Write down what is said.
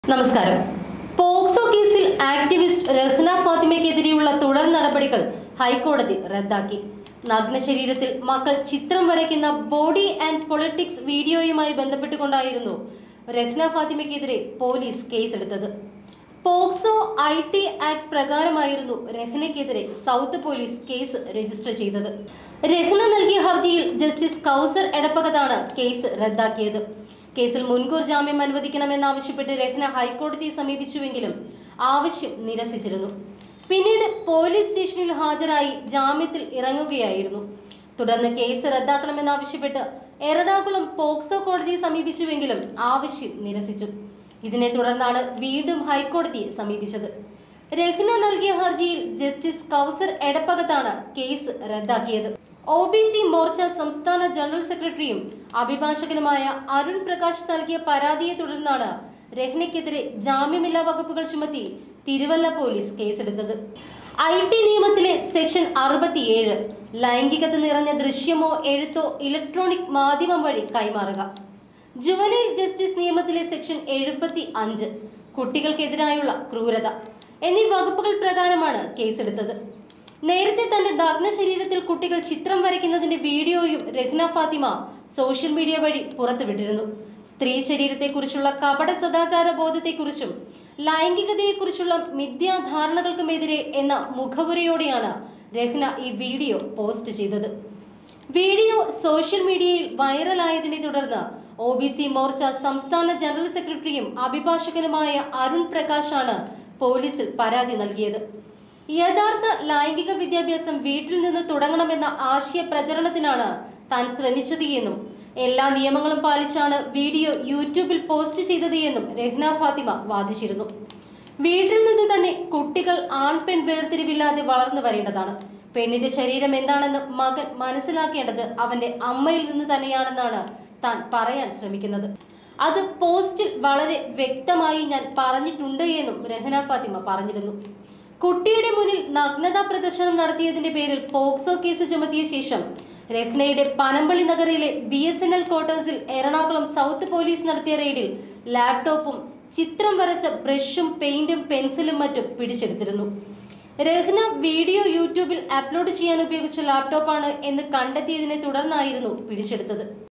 നമസ്കാരം പോക്സോ കേസിൽ ആക്ടിവിസ്റ്റ് രഹ്ന ഫാത്തിമയ്ക്കെതിരെയുള്ള തുടർ നടപടികൾ ഹൈക്കോടതി റദ്ദാക്കി നഗ്ന ശരീരത്തിൽ മക്കൾ ചിത്രം വരയ്ക്കുന്ന ബോഡി ആൻഡ് പൊളിറ്റിക്സ് വീഡിയോയുമായി ബന്ധപ്പെട്ടുകൊണ്ടായിരുന്നു രഹ്ന ഫാത്തിമയ്ക്കെതിരെ പോലീസ് കേസെടുത്തത് പോക്സോ ഐ ടി ആക്ട് പ്രകാരമായിരുന്നു രഹ്നയ്ക്കെതിരെ സൗത്ത് പോലീസ് കേസ് രജിസ്റ്റർ ചെയ്തത് രഹ്ന നൽകിയ ഹർജിയിൽ ജസ്റ്റിസ് കൗസർ എടപ്പകത്താണ് കേസ് റദ്ദാക്കിയത് കേസിൽ മുൻകൂർ ജാമ്യം അനുവദിക്കണമെന്നാവശ്യപ്പെട്ട് രഹ്ന ഹൈക്കോടതിയെ സമീപിച്ചുവെങ്കിലും ആവശ്യം നിരസിച്ചിരുന്നു പിന്നീട് പോലീസ് സ്റ്റേഷനിൽ ഹാജരായി ജാമ്യത്തിൽ ഇറങ്ങുകയായിരുന്നു തുടർന്ന് കേസ് റദ്ദാക്കണമെന്നാവശ്യപ്പെട്ട് എറണാകുളം പോക്സോ കോടതിയെ സമീപിച്ചുവെങ്കിലും ആവശ്യം നിരസിച്ചു ഇതിനെ തുടർന്നാണ് വീണ്ടും ഹൈക്കോടതിയെ സമീപിച്ചത് രഹ്ന നൽകിയ ഹർജിയിൽ ജസ്റ്റിസ് കൗസർ എടപ്പകത്താണ് കേസ് റദ്ദാക്കിയത് ഒ ബി സി മോർച്ച സംസ്ഥാന ജനറൽ സെക്രട്ടറിയും അഭിഭാഷകനുമായ അരുൺ പ്രകാശ് നൽകിയ പരാതിയെ തുടർന്നാണ് രഹ്നയ്ക്കെതിരെ ജാമ്യമില്ലാ വകുപ്പുകൾ ചുമത്തി തിരുവല്ല പോലീസ് കേസെടുത്തത് ഐ ടി നിയമത്തിലെ സെക്ഷൻ അറുപത്തിയേഴ് ലൈംഗികത നിറഞ്ഞ ദൃശ്യമോ എഴുത്തോ ഇലക്ട്രോണിക് മാധ്യമം വഴി കൈമാറുക ജുവനൈൽ ജസ്റ്റിസ് നിയമത്തിലെ സെക്ഷൻ എഴുപത്തി അഞ്ച് കുട്ടികൾക്കെതിരായുള്ള ക്രൂരത എന്നീ വകുപ്പുകൾ പ്രകാരമാണ് കേസെടുത്തത് നേരത്തെ തന്റെ നഗ്ന ശരീരത്തിൽ കുട്ടികൾ ചിത്രം വരയ്ക്കുന്നതിന്റെ വീഡിയോയും രഹ്ന ഫാത്തിമ സോഷ്യൽ മീഡിയ വഴി പുറത്തുവിട്ടിരുന്നു സ്ത്രീ ശരീരത്തെക്കുറിച്ചുള്ള കപട സദാചാര ബോധത്തെക്കുറിച്ചും ലൈംഗികതയെക്കുറിച്ചുള്ള മിഥ്യാധാരണകൾക്കുമെതിരെ എന്ന മുഖവുരയോടെയാണ് രഹ്ന ഈ വീഡിയോ പോസ്റ്റ് ചെയ്തത് വീഡിയോ സോഷ്യൽ മീഡിയയിൽ വൈറലായതിനെ തുടർന്ന് ഒ ബി സി മോർച്ച സംസ്ഥാന ജനറൽ സെക്രട്ടറിയും അഭിഭാഷകനുമായ അരുൺ പ്രകാശാണ് പോലീസിൽ പരാതി നൽകിയത് യഥാർത്ഥ ലൈംഗിക വിദ്യാഭ്യാസം വീട്ടിൽ നിന്ന് തുടങ്ങണമെന്ന ആശയ പ്രചരണത്തിനാണ് താൻ ശ്രമിച്ചത് എന്നും എല്ലാ നിയമങ്ങളും പാലിച്ചാണ് വീഡിയോ യൂട്യൂബിൽ പോസ്റ്റ് ചെയ്തത് എന്നും രഹ്ന ഫാത്തിമ വാദിച്ചിരുന്നു വീട്ടിൽ നിന്ന് തന്നെ കുട്ടികൾ ആൺ പെൺ വേർതിരിവില്ലാതെ വളർന്നു വരേണ്ടതാണ് പെണ്ണിന്റെ ശരീരം എന്താണെന്ന് മകൻ മനസ്സിലാക്കേണ്ടത് അവന്റെ അമ്മയിൽ നിന്ന് തന്നെയാണെന്നാണ് താൻ പറയാൻ ശ്രമിക്കുന്നത് അത് പോസ്റ്റിൽ വളരെ വ്യക്തമായി ഞാൻ പറഞ്ഞിട്ടുണ്ട് എന്നും രഹന ഫാത്തിമ പറഞ്ഞിരുന്നു കുട്ടിയുടെ മുന്നിൽ നഗ്നതാ പ്രദർശനം നടത്തിയതിന്റെ പേരിൽ പോക്സോ കേസ് ചുമത്തിയ ശേഷം രഹ്നയുടെ പനമ്പള്ളി നഗറിലെ ബി എസ് എൻ എൽ ക്വാർട്ടേഴ്സിൽ എറണാകുളം സൗത്ത് പോലീസ് നടത്തിയ റെയ്ഡിൽ ലാപ്ടോപ്പും ചിത്രം വരച്ച ബ്രഷും പെയിന്റും പെൻസിലും മറ്റും പിടിച്ചെടുത്തിരുന്നു രഹ്ന വീഡിയോ യൂട്യൂബിൽ അപ്ലോഡ് ചെയ്യാൻ ഉപയോഗിച്ച ലാപ്ടോപ്പാണ് എന്ന് കണ്ടെത്തിയതിനെ തുടർന്നായിരുന്നു പിടിച്ചെടുത്തത്